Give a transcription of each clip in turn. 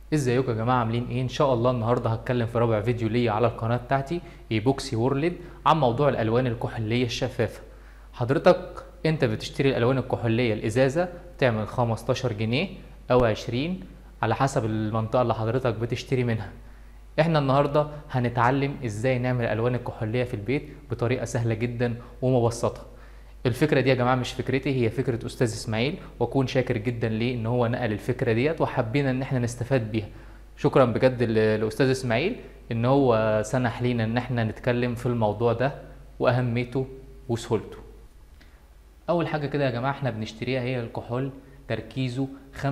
ازيكم يا جماعه عاملين ايه ان شاء الله النهارده هتكلم في رابع فيديو ليا على القناه بتاعتي ايبوكسي وورلد عن موضوع الالوان الكحوليه الشفافه حضرتك انت بتشتري الالوان الكحوليه الازازه تعمل 15 جنيه او 20 على حسب المنطقه اللي حضرتك بتشتري منها احنا النهارده هنتعلم ازاي نعمل الالوان الكحوليه في البيت بطريقه سهله جدا ومبسطه الفكره دي يا جماعه مش فكرتي هي فكره استاذ اسماعيل واكون شاكر جدا ليه ان هو نقل الفكره ديت وحبينا ان احنا نستفاد بيها شكرا بجد ل- لاستاذ اسماعيل ان هو سنح لينا ان احنا نتكلم في الموضوع ده واهميته وسهولته اول حاجه كده يا جماعه احنا بنشتريها هي الكحول تركيزه 95%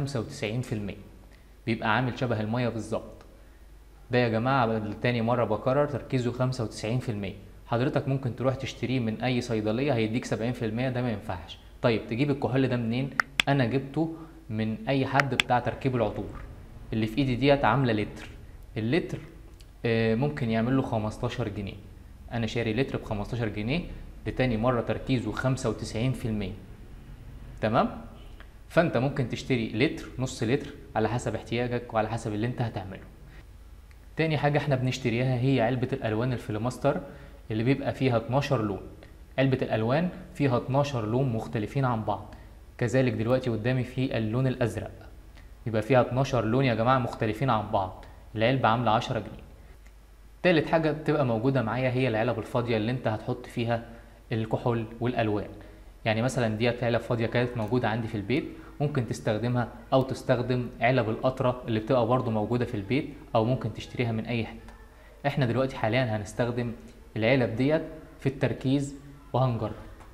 بيبقى عامل شبه الميه بالظبط ده يا جماعة تاني مرة بكرر تركيزه 95% حضرتك ممكن تروح تشتريه من أي صيدلية هيديك 70% ده ما ينفعش طيب تجيب الكحول ده منين؟ أنا جبته من أي حد بتاع تركيب العطور اللي في إيدي ديت عاملة لتر اللتر آه، ممكن يعمل له 15 جنيه أنا شاري لتر ب 15 جنيه لتاني مرة تركيزه 95% تمام؟ فأنت ممكن تشتري لتر نص لتر على حسب احتياجك وعلى حسب اللي أنت هتعمله تاني حاجة احنا بنشتريها هي علبة الألوان الفيلماستر اللي بيبقى فيها 12 لون علبة الألوان فيها 12 لون مختلفين عن بعض كذلك دلوقتي قدامي في اللون الأزرق يبقى فيها 12 لون يا جماعة مختلفين عن بعض العلبة عاملة 10 جنيه تالت حاجة بتبقى موجودة معايا هي العلب الفاضية اللي انت هتحط فيها الكحول والألوان يعني مثلا ديت علب فاضية كانت موجودة عندي في البيت ممكن تستخدمها أو تستخدم علب القطرة اللي بتبقى برضو موجودة في البيت أو ممكن تشتريها من أي حتة احنا دلوقتي حاليا هنستخدم العلب ديت في التركيز وهنجرب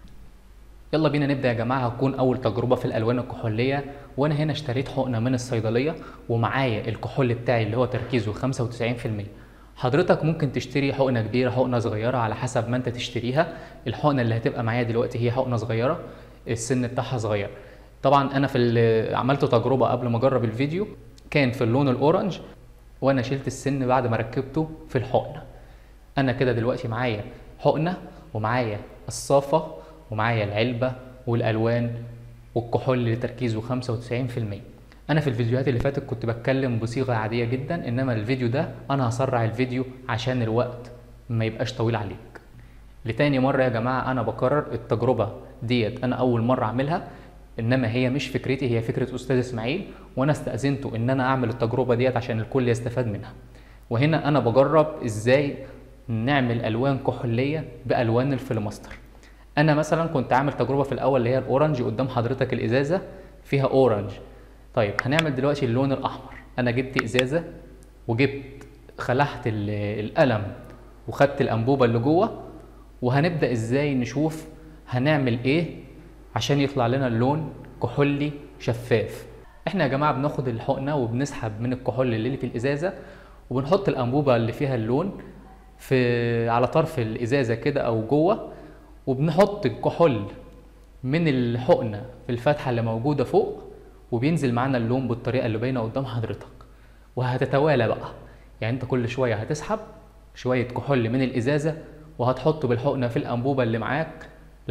يلا بينا نبدا يا جماعه هتكون اول تجربه في الالوان الكحوليه وانا هنا اشتريت حقنه من الصيدليه ومعايا الكحول بتاعي اللي هو تركيزه 95% حضرتك ممكن تشتري حقنه كبيره حقنه صغيره على حسب ما انت تشتريها الحقنه اللي هتبقى معايا دلوقتي هي حقنه صغيره السن بتاعها صغير طبعا انا في ال- عملت تجربه قبل ما اجرب الفيديو كان في اللون الاورنج وانا شلت السن بعد ما ركبته في الحقنه انا كده دلوقتي معايا حقنه ومعايا الصافه ومعايا العلبه والالوان والكحول اللي تركيزه 95% انا في الفيديوهات اللي فاتت كنت بتكلم بصيغه عاديه جدا انما الفيديو ده انا هسرع الفيديو عشان الوقت ما يبقاش طويل عليك لتاني مرة يا جماعة أنا بكرر التجربة ديت أنا أول مرة أعملها إنما هي مش فكرتي هي فكرة أستاذ إسماعيل وأنا استأذنته إن أنا أعمل التجربة ديت عشان الكل يستفاد منها وهنا أنا بجرب إزاي نعمل ألوان كحولية بألوان الفيلماستر أنا مثلا كنت عامل تجربة في الأول اللي هي الأورنج قدام حضرتك الإزازة فيها أورنج طيب هنعمل دلوقتي اللون الأحمر أنا جبت إزازة وجبت خلعت ال- القلم وخدت الأنبوبة اللي جوه وهنبدأ ازاي نشوف هنعمل ايه عشان يطلع لنا اللون كحولي شفاف احنا يا جماعة بناخد الحقنة وبنسحب من الكحول اللي في الازازة وبنحط الانبوبة اللي فيها اللون في على طرف الازازة كده او جوه وبنحط الكحول من الحقنة في الفتحة اللي موجودة فوق وبينزل معانا اللون بالطريقة اللي باينة قدام حضرتك وهتتوالى بقى يعني انت كل شوية هتسحب شوية كحول من الإزازة وهتحطه بالحقنة في الأنبوبة اللي معاك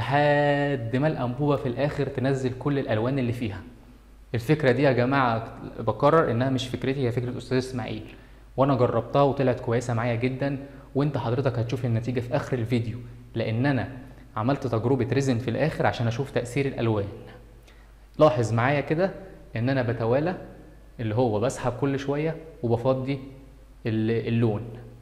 لحد ما الأنبوبة في الآخر تنزل كل الألوان اللي فيها الفكرة دي يا جماعة بكرر إنها مش فكرتي هي فكرة أستاذ إسماعيل وأنا جربتها وطلعت كويسة معايا جدا وأنت حضرتك هتشوف النتيجة في آخر الفيديو لأن أنا عملت تجربة ريزن في الآخر عشان أشوف تأثير الألوان لاحظ معايا كده ان انا بتوالى اللي هو بسحب كل شويه وبفضي ال- اللون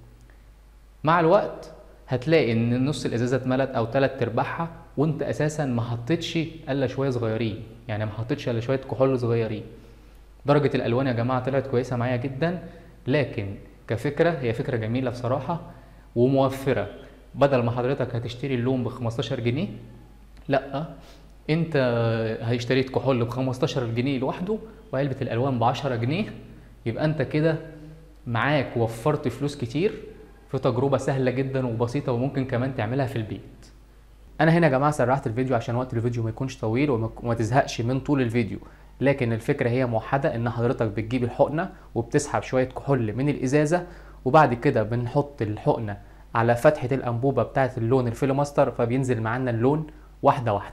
مع الوقت هتلاقي ان نص الازازه اتملت او تلات ارباعها وانت اساسا ما حطيتش الا شويه صغيرين يعني ما حطيتش الا شويه كحول صغيرين درجه الالوان يا جماعه طلعت كويسه معايا جدا لكن كفكره هي فكره جميله بصراحه وموفره بدل ما حضرتك هتشتري اللون ب 15 جنيه لا انت هاشتريت كحول ب 15 جنيه لوحده وعلبة الالوان ب 10 جنيه يبقى انت كده معاك وفرت فلوس كتير في تجربة سهلة جدا وبسيطة وممكن كمان تعملها في البيت انا هنا يا جماعة سرعت الفيديو عشان وقت الفيديو ما يكونش طويل وما وما تزهقش من طول الفيديو لكن الفكرة هي موحدة ان حضرتك بتجيب الحقنة وبتسحب شوية كحول من الازازة وبعد كده بنحط الحقنة على فتحة الانبوبة بتاعة اللون الفيلوماستر فبينزل معانا اللون واحدة واحدة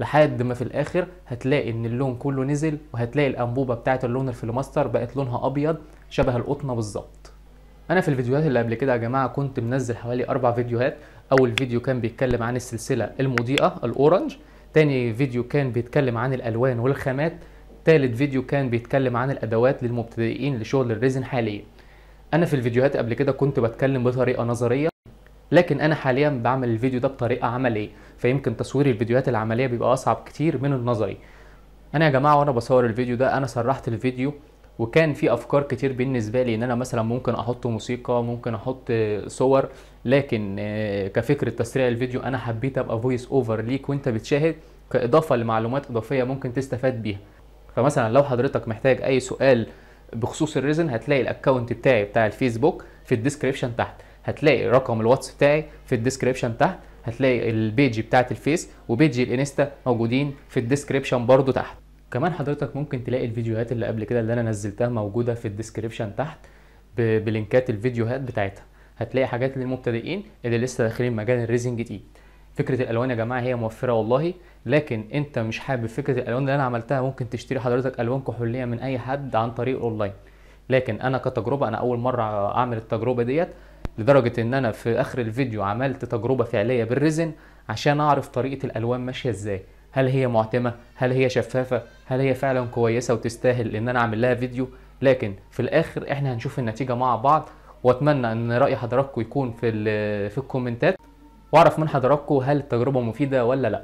لحد ما في الاخر هتلاقي ان اللون كله نزل وهتلاقي الانبوبه بتاعه اللون الفلوماستر بقت لونها ابيض شبه القطنه بالظبط انا في الفيديوهات اللي قبل كده يا جماعه كنت منزل حوالي اربع فيديوهات اول فيديو كان بيتكلم عن السلسله المضيئه الاورنج تاني فيديو كان بيتكلم عن الالوان والخامات تالت فيديو كان بيتكلم عن الادوات للمبتدئين لشغل الريزن حاليا انا في الفيديوهات قبل كده كنت بتكلم بطريقه نظريه لكن انا حاليا بعمل الفيديو ده بطريقه عمليه فيمكن تصوير الفيديوهات العمليه بيبقى اصعب كتير من النظري انا يا جماعه وانا بصور الفيديو ده انا سرحت الفيديو وكان في افكار كتير بالنسبه لي ان انا مثلا ممكن احط موسيقى ممكن احط صور لكن كفكره تسريع الفيديو انا حبيت ابقى فويس اوفر ليك وانت بتشاهد كاضافه لمعلومات اضافيه ممكن تستفاد بيها فمثلا لو حضرتك محتاج اي سؤال بخصوص الريزن هتلاقي الاكونت بتاعي بتاع الفيسبوك في الديسكريبشن تحت هتلاقي رقم الواتس بتاعي في الديسكريبشن تحت هتلاقي البيج بتاعت الفيس وبيج الانستا موجودين في الديسكريبشن برضو تحت كمان حضرتك ممكن تلاقي الفيديوهات اللي قبل كده اللي انا نزلتها موجوده في الديسكريبشن تحت بلينكات الفيديوهات بتاعتها هتلاقي حاجات للمبتدئين اللي لسه داخلين مجال الريزنج جديد فكره الالوان يا جماعه هي موفره والله لكن انت مش حابب فكره الالوان اللي انا عملتها ممكن تشتري حضرتك الوان كحوليه من اي حد عن طريق اونلاين لكن انا كتجربه انا اول مره اعمل التجربه ديت لدرجه ان انا في اخر الفيديو عملت تجربه فعليه بالريزن عشان اعرف طريقه الالوان ماشيه ازاي هل هي معتمه هل هي شفافه هل هي فعلا كويسه وتستاهل ان انا اعمل لها فيديو لكن في الاخر احنا هنشوف النتيجه مع بعض واتمنى ان راي حضراتكم يكون في في الكومنتات واعرف من حضراتكم هل التجربه مفيده ولا لا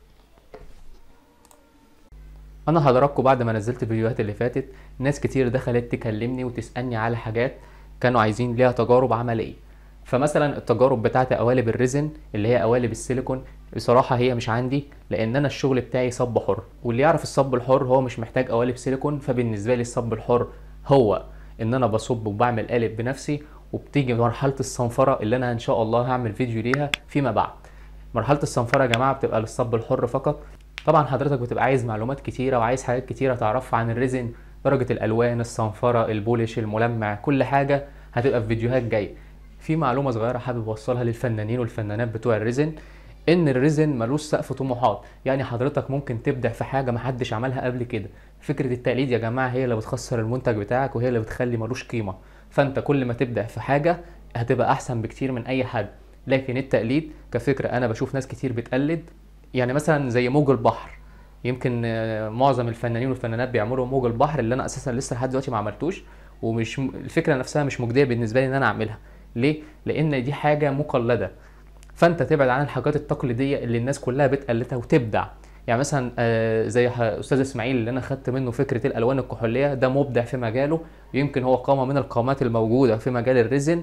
انا حضراتكم بعد ما نزلت الفيديوهات اللي فاتت ناس كتير دخلت تكلمني وتسالني على حاجات كانوا عايزين ليها تجارب عمليه فمثلا التجارب بتاعت قوالب الريزن اللي هي قوالب السيليكون بصراحه هي مش عندي لان انا الشغل بتاعي صب حر واللي يعرف الصب الحر هو مش محتاج قوالب سيليكون فبالنسبه لي الصب الحر هو ان انا بصب وبعمل قالب بنفسي وبتيجي مرحله الصنفره اللي انا ان شاء الله هعمل فيديو ليها فيما بعد مرحله الصنفره يا جماعه بتبقى للصب الحر فقط طبعا حضرتك بتبقى عايز معلومات كتيره وعايز حاجات كتيره تعرفها عن الريزن درجه الالوان الصنفره البولش الملمع كل حاجه هتبقى في فيديوهات جايه في معلومه صغيره حابب اوصلها للفنانين والفنانات بتوع الريزن ان الريزن ملوش سقف طموحات يعني حضرتك ممكن تبدع في حاجه محدش عملها قبل كده فكره التقليد يا جماعه هي اللي بتخسر المنتج بتاعك وهي اللي بتخلي ملوش قيمه فانت كل ما تبدع في حاجه هتبقى احسن بكتير من اي حد لكن التقليد كفكره انا بشوف ناس كتير بتقلد يعني مثلا زي موج البحر يمكن معظم الفنانين والفنانات بيعملوا موج البحر اللي انا اساسا لسه لحد دلوقتي ما عملتوش ومش الفكره نفسها مش مجديه بالنسبه لي ان انا اعملها ليه لان دي حاجه مقلده فانت تبعد عن الحاجات التقليديه اللي الناس كلها بتقلدها وتبدع يعني مثلا زي استاذ اسماعيل اللي انا خدت منه فكره الالوان الكحوليه ده مبدع في مجاله ويمكن هو قامه من القامات الموجوده في مجال الريزن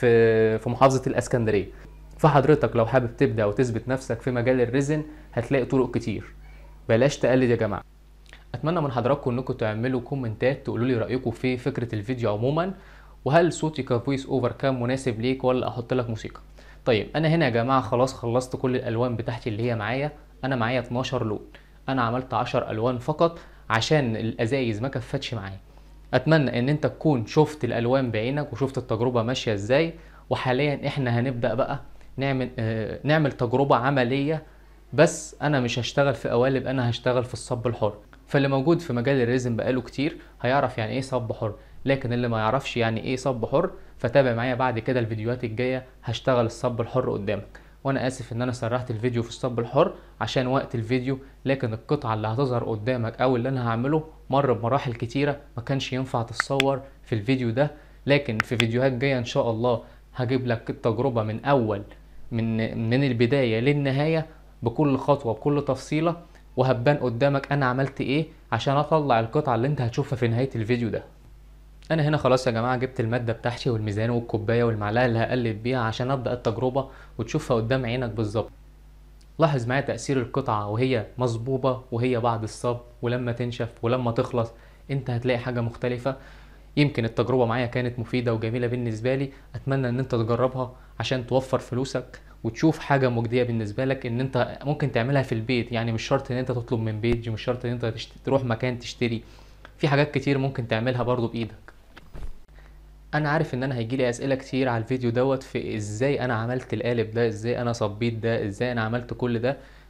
في في محافظه الاسكندريه فحضرتك لو حابب تبدا وتثبت نفسك في مجال الريزن هتلاقي طرق كتير بلاش تقلد يا جماعه اتمنى من حضراتكم انكم تعملوا كومنتات تقولوا لي رايكم في فكره الفيديو عموما وهل صوتي كفويس اوفر كان مناسب ليك ولا احط لك موسيقى طيب انا هنا يا جماعه خلاص خلصت كل الالوان بتاعتي اللي هي معايا انا معايا 12 لون انا عملت 10 الوان فقط عشان الازايز ما كفتش معايا اتمنى ان انت تكون شفت الالوان بعينك وشفت التجربه ماشيه ازاي وحاليا احنا هنبدا بقى نعمل آه نعمل تجربه عمليه بس انا مش هشتغل في قوالب انا هشتغل في الصب الحر فاللي موجود في مجال الريزم بقاله كتير هيعرف يعني ايه صب حر لكن اللي ما يعرفش يعني ايه صب حر فتابع معايا بعد كده الفيديوهات الجايه هشتغل الصب الحر قدامك وانا اسف ان انا سرحت الفيديو في الصب الحر عشان وقت الفيديو لكن القطعه اللي هتظهر قدامك او اللي انا هعمله مر بمراحل كتيره ما كانش ينفع تتصور في الفيديو ده لكن في فيديوهات جايه ان شاء الله هجيب لك التجربه من اول من من البدايه للنهايه بكل خطوه بكل تفصيله وهبان قدامك انا عملت ايه عشان اطلع القطعه اللي انت هتشوفها في نهايه الفيديو ده انا هنا خلاص يا جماعه جبت الماده بتاعتي والميزان والكوبايه والمعلقه اللي هقلب بيها عشان ابدا التجربه وتشوفها قدام عينك بالظبط لاحظ معايا تاثير القطعه وهي مصبوبه وهي بعد الصب ولما تنشف ولما تخلص انت هتلاقي حاجه مختلفه يمكن التجربه معايا كانت مفيده وجميله بالنسبه لي اتمنى ان انت تجربها عشان توفر فلوسك وتشوف حاجه مجديه بالنسبه لك ان انت ممكن تعملها في البيت يعني مش شرط ان انت تطلب من بيج مش شرط ان انت تشت... تروح مكان تشتري في حاجات كتير ممكن تعملها برضو بايدك انا عارف ان انا هيجيلي اسئله كتير على الفيديو دوت في ازاي انا عملت القالب ده ازاي انا صبيت ده ازاي انا عملت كل ده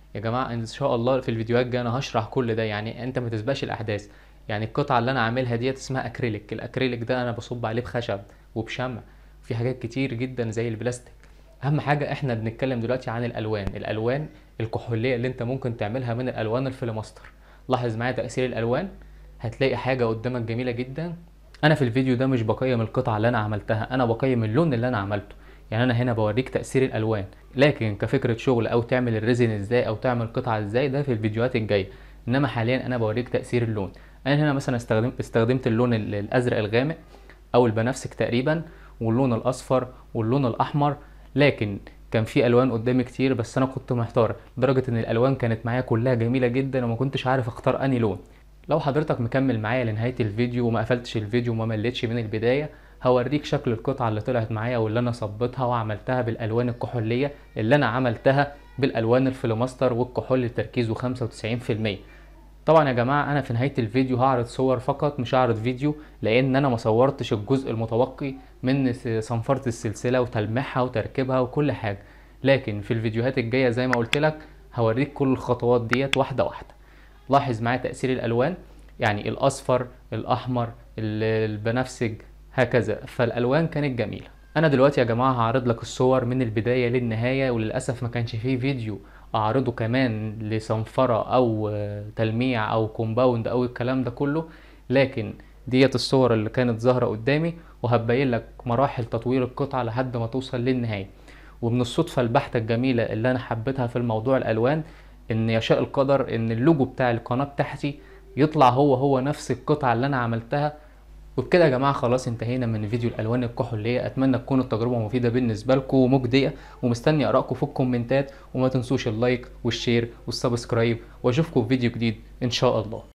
يا جماعه ان شاء الله في الفيديوهات الجايه انا هشرح كل ده يعني انت ما تسبقش الاحداث يعني القطعه اللي انا عاملها ديت اسمها اكريليك الاكريليك ده انا بصب عليه بخشب وبشمع في حاجات كتير جدا زي البلاستيك اهم حاجه احنا بنتكلم دلوقتي عن الالوان الالوان الكحوليه اللي انت ممكن تعملها من الالوان الفلوماستر لاحظ معايا تاثير الالوان هتلاقي حاجه قدامك جميله جدا انا في الفيديو ده مش بقيم القطعه اللي انا عملتها انا بقيم اللون اللي انا عملته يعني انا هنا بوريك تاثير الالوان لكن كفكره شغل او تعمل الريزن ازاي او تعمل قطعه ازاي ده في الفيديوهات الجايه انما حاليا انا بوريك تاثير اللون انا هنا مثلا استخدمت استخدمت اللون ال- الازرق الغامق او البنفسج تقريبا واللون الاصفر واللون الاحمر لكن كان في الوان قدامي كتير بس انا كنت محتار لدرجه ان الالوان كانت معايا كلها جميله جدا وما كنتش عارف اختار انهي لون لو حضرتك مكمل معايا لنهايه الفيديو وما قفلتش الفيديو وما مليتش من البدايه هوريك شكل القطعه اللي طلعت معايا واللي انا صبتها وعملتها بالالوان الكحوليه اللي انا عملتها بالالوان الفلوماستر والكحول تركيزه 95% طبعا يا جماعه انا في نهايه الفيديو هعرض صور فقط مش هعرض فيديو لان انا ما صورتش الجزء المتبقي من س- صنفره السلسله وتلميعها وتركيبها وكل حاجه لكن في الفيديوهات الجايه زي ما قلت لك هوريك كل الخطوات ديت واحده واحده لاحظ معايا تاثير الالوان يعني الاصفر الاحمر ال- البنفسج هكذا فالالوان كانت جميله انا دلوقتي يا جماعه هعرض لك الصور من البدايه للنهايه وللاسف ما كانش فيه فيديو اعرضه كمان لصنفره او آه، تلميع او كومباوند او الكلام ده كله لكن ديت الصور اللي كانت ظاهره قدامي وهبين لك مراحل تطوير القطعه لحد ما توصل للنهايه ومن الصدفه البحته الجميله اللي انا حبيتها في الموضوع الالوان ان يشاء القدر ان اللوجو بتاع القناه بتاعتي يطلع هو هو نفس القطعه اللي انا عملتها وبكده يا جماعه خلاص انتهينا من فيديو الالوان الكحوليه اتمنى تكون التجربه مفيده بالنسبه لكم ومجديه ومستني ارائكم في الكومنتات وما تنسوش اللايك والشير والسبسكرايب واشوفكم في فيديو جديد ان شاء الله